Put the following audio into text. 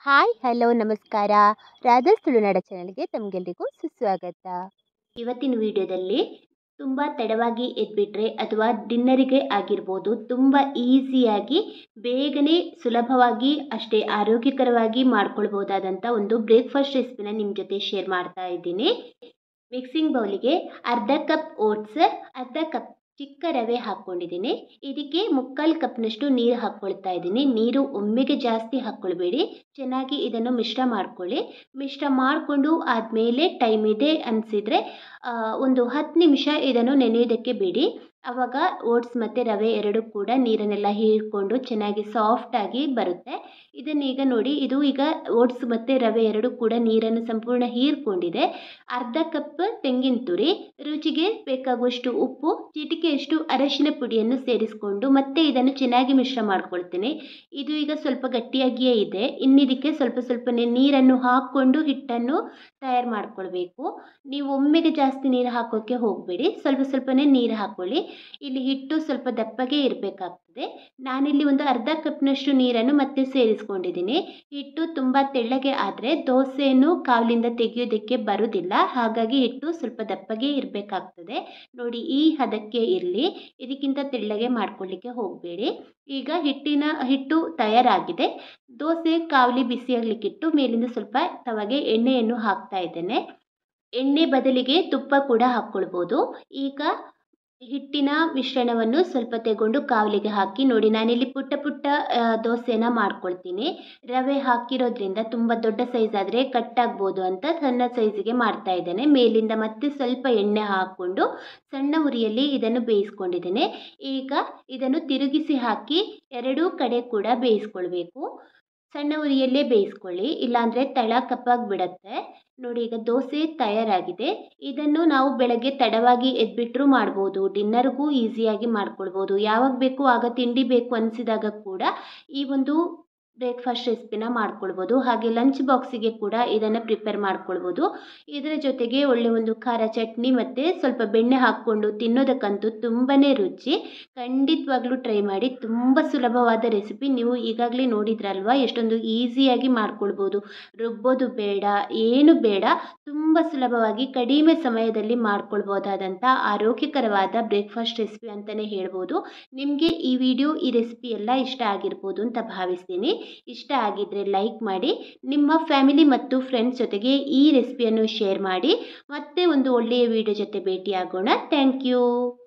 hi hello ನಮಸ್ಕಾರ ರಾಧಾಸ್ ತುಳುನಾಡ ಚಾನಲ್ಗೆ ತಮಗೆಲ್ರಿಗೂ ಸುಸ್ವಾಗತ ಇವತ್ತಿನ ವಿಡಿಯೋದಲ್ಲಿ ತುಂಬ ತಡವಾಗಿ ಎದ್ಬಿಟ್ರೆ ಅಥವಾ ಡಿನ್ನರಿಗೆ ಆಗಿರ್ಬೋದು ತುಂಬ ಈಸಿಯಾಗಿ ಬೇಗನೆ ಸುಲಭವಾಗಿ ಅಷ್ಟೇ ಆರೋಗ್ಯಕರವಾಗಿ ಮಾಡ್ಕೊಳ್ಬೋದಾದಂಥ ಒಂದು ಬ್ರೇಕ್ಫಾಸ್ಟ್ ರೆಸಿಪಿನ ನಿಮ್ಮ ಜೊತೆ ಶೇರ್ ಮಾಡ್ತಾ ಇದ್ದೀನಿ ಮಿಕ್ಸಿಂಗ್ ಬೌಲಿಗೆ ಅರ್ಧ ಕಪ್ ಓಟ್ಸ್ ಅರ್ಧ ಕಪ್ ಚಿಕ್ಕ ರವೆ ಹಾಕ್ಕೊಂಡಿದ್ದೀನಿ ಇದಕ್ಕೆ ಮುಕ್ಕಾಲು ಕಪ್ನಷ್ಟು ನೀರು ಹಾಕ್ಕೊಳ್ತಾ ಇದ್ದೀನಿ ನೀರು ಒಮ್ಮೆಗೆ ಜಾಸ್ತಿ ಹಾಕ್ಕೊಳ್ಬೇಡಿ ಚೆನ್ನಾಗಿ ಇದನ್ನು ಮಿಶ್ರ ಮಾಡ್ಕೊಳ್ಳಿ ಮಿಶ್ರ ಮಾಡಿಕೊಂಡು ಆದಮೇಲೆ ಟೈಮ್ ಇದೆ ಅನಿಸಿದರೆ ಒಂದು ಹತ್ತು ನಿಮಿಷ ಇದನ್ನು ನೆನೆಯೋದಕ್ಕೆ ಬಿಡಿ ಆವಾಗ ಓಟ್ಸ್ ಮತ್ತು ರವೆ ಎರಡು ಕೂಡ ನೀರನ್ನೆಲ್ಲ ಹೀರ್ಕೊಂಡು ಚೆನ್ನಾಗಿ ಸಾಫ್ಟಾಗಿ ಬರುತ್ತೆ ಇದನ್ನೀಗ ನೋಡಿ ಇದು ಈಗ ಓಟ್ಸ್ ಮತ್ತು ರವೆ ಎರಡು ಕೂಡ ನೀರನ್ನು ಸಂಪೂರ್ಣ ಹೀರ್ಕೊಂಡಿದೆ ಅರ್ಧ ಕಪ್ ತೆಂಗಿನ ತುರಿ ರುಚಿಗೆ ಬೇಕಾಗುವಷ್ಟು ಉಪ್ಪು ಚಿಟಿಕೆಯಷ್ಟು ಅರಶಿನ ಪುಡಿಯನ್ನು ಸೇರಿಸಿಕೊಂಡು ಮತ್ತೆ ಇದನ್ನು ಚೆನ್ನಾಗಿ ಮಿಶ್ರ ಮಾಡ್ಕೊಳ್ತೀನಿ ಇದು ಈಗ ಸ್ವಲ್ಪ ಗಟ್ಟಿಯಾಗಿಯೇ ಇದೆ ಇನ್ನಿದಕ್ಕೆ ಸ್ವಲ್ಪ ಸ್ವಲ್ಪನೇ ನೀರನ್ನು ಹಾಕ್ಕೊಂಡು ಹಿಟ್ಟನ್ನು ತಯಾರು ಮಾಡ್ಕೊಳ್ಬೇಕು ನೀವು ಒಮ್ಮೆಗೆ ಜಾಸ್ತಿ ನೀರು ಹಾಕೋಕ್ಕೆ ಹೋಗಬೇಡಿ ಸ್ವಲ್ಪ ಸ್ವಲ್ಪನೇ ನೀರು ಹಾಕ್ಕೊಳ್ಳಿ ಇಲ್ಲಿ ಹಿಟ್ಟು ಸ್ವಲ್ಪ ದಪ್ಪಗೆ ಇರಬೇಕಾಗ್ತದೆ ನಾನಿಲ್ಲಿ ಒಂದು ಅರ್ಧ ಕಪ್ನಷ್ಟು ನೀರನ್ನು ಮತ್ತೆ ಸೇರಿಸ್ಕೊಂಡಿದ್ದೀನಿ ಹಿಟ್ಟು ತುಂಬ ತೆಳ್ಳಗೆ ಆದರೆ ದೋಸೆಯನ್ನು ಕಾವಲಿಂದ ತೆಗೆಯೋದಕ್ಕೆ ಬರುವುದಿಲ್ಲ ಹಾಗಾಗಿ ಹಿಟ್ಟು ಸ್ವಲ್ಪ ದಪ್ಪಗೆ ಇರಬೇಕಾಗ್ತದೆ ನೋಡಿ ಈ ಹದಕ್ಕೆ ಇರಲಿ ಇದಕ್ಕಿಂತ ತೆಳ್ಳಗೆ ಮಾಡ್ಕೊಳ್ಳಿಕ್ಕೆ ಹೋಗಬೇಡಿ ಈಗ ಹಿಟ್ಟಿನ ಹಿಟ್ಟು ತಯಾರಾಗಿದೆ ದೋಸೆ ಕಾವಲಿ ಬಿಸಿಯಾಗಲಿಕ್ಕಿಟ್ಟು ಮೇಲಿಂದ ಸ್ವಲ್ಪ ತವಗೆ ಎಣ್ಣೆಯನ್ನು ಹಾಕ್ತಾ ಇದ್ದೇನೆ ಎಣ್ಣೆ ಬದಲಿಗೆ ತುಪ್ಪ ಕೂಡ ಹಾಕ್ಕೊಳ್ಬೋದು ಈಗ ಹಿಟ್ಟಿನ ಮಿಶ್ರಣವನ್ನು ಸ್ವಲ್ಪ ತೆಗೊಂಡು ಕಾವಲಿಗೆ ಹಾಕಿ ನೋಡಿ ನಾನಿಲ್ಲಿ ಪುಟ್ಟ ಪುಟ್ಟ ದೋಸೆನ ಮಾಡ್ಕೊಳ್ತೀನಿ ರವೆ ಹಾಕಿರೋದ್ರಿಂದ ತುಂಬ ದೊಡ್ಡ ಸೈಜ್ ಆದರೆ ಕಟ್ಟಾಗ್ಬೋದು ಅಂತ ಸಣ್ಣ ಸೈಜಿಗೆ ಮಾಡ್ತಾ ಇದ್ದೇನೆ ಮೇಲಿಂದ ಮತ್ತೆ ಸ್ವಲ್ಪ ಎಣ್ಣೆ ಹಾಕ್ಕೊಂಡು ಸಣ್ಣ ಉರಿಯಲ್ಲಿ ಇದನ್ನು ಬೇಯಿಸ್ಕೊಂಡಿದ್ದೇನೆ ಈಗ ಇದನ್ನು ತಿರುಗಿಸಿ ಹಾಕಿ ಎರಡೂ ಕಡೆ ಕೂಡ ಬೇಯಿಸ್ಕೊಳ್ಬೇಕು ಸಣ್ಣ ಉರಿಯಲ್ಲೇ ಬೇಯಿಸ್ಕೊಳ್ಳಿ ಇಲ್ಲಾಂದರೆ ತಳ ಕಪ್ಪಾಗಿ ಬಿಡತ್ತೆ ನೋಡಿ ಈಗ ದೋಸೆ ತಯಾರಾಗಿದೆ ಇದನ್ನು ನಾವು ಬೆಳಗ್ಗೆ ತಡವಾಗಿ ಎದ್ಬಿಟ್ರೂ ಮಾಡ್ಬೋದು ಡಿನ್ನರ್ಗೂ ಈಸಿಯಾಗಿ ಮಾಡ್ಕೊಳ್ಬೋದು ಯಾವಾಗ ಬೇಕು ಆಗ ತಿಂಡಿ ಬೇಕು ಅನಿಸಿದಾಗ ಕೂಡ ಈ ಒಂದು ಬ್ರೇಕ್ಫಾಸ್ಟ್ ರೆಸಿಪಿನ ಮಾಡ್ಕೊಳ್ಬೋದು ಹಾಗೆ ಲಂಚ್ ಬಾಕ್ಸಿಗೆ ಕೂಡ ಇದನ್ನು ಪ್ರಿಪೇರ್ ಮಾಡ್ಕೊಳ್ಬೋದು ಇದರ ಜೊತೆಗೆ ಒಳ್ಳೆ ಒಂದು ಖಾರ ಚಟ್ನಿ ಮತ್ತು ಸ್ವಲ್ಪ ಬೆಣ್ಣೆ ಹಾಕ್ಕೊಂಡು ತಿನ್ನೋದಕ್ಕಂತೂ ತುಂಬಾ ರುಚಿ ಖಂಡಿತವಾಗ್ಲೂ ಟ್ರೈ ಮಾಡಿ ತುಂಬ ಸುಲಭವಾದ ರೆಸಿಪಿ ನೀವು ಈಗಾಗಲೇ ನೋಡಿದ್ರಲ್ವ ಎಷ್ಟೊಂದು ಈಸಿಯಾಗಿ ಮಾಡ್ಕೊಳ್ಬೋದು ರುಬ್ಬೋದು ಬೇಡ ಏನು ಬೇಡ ತುಂಬ ಸುಲಭವಾಗಿ ಕಡಿಮೆ ಸಮಯದಲ್ಲಿ ಮಾಡ್ಕೊಳ್ಬೋದಾದಂಥ ಆರೋಗ್ಯಕರವಾದ ಬ್ರೇಕ್ಫಾಸ್ಟ್ ರೆಸಿಪಿ ಅಂತಲೇ ಹೇಳ್ಬೋದು ನಿಮಗೆ ಈ ವಿಡಿಯೋ ಈ ರೆಸಿಪಿ ಎಲ್ಲ ಇಷ್ಟ ಆಗಿರ್ಬೋದು ಅಂತ ಭಾವಿಸ್ತೀನಿ ಇಷ್ಟ ಆಗಿದ್ದರೆ ಲೈಕ್ ಮಾಡಿ ನಿಮ್ಮ ಫ್ಯಾಮಿಲಿ ಮತ್ತು ಫ್ರೆಂಡ್ಸ್ ಜೊತೆಗೆ ಈ ರೆಸಿಪಿಯನ್ನು ಶೇರ್ ಮಾಡಿ ಮತ್ತೆ ಒಂದು ಒಳ್ಳೆಯ ವಿಡಿಯೋ ಜೊತೆ ಭೇಟಿಯಾಗೋಣ ಥ್ಯಾಂಕ್ ಯು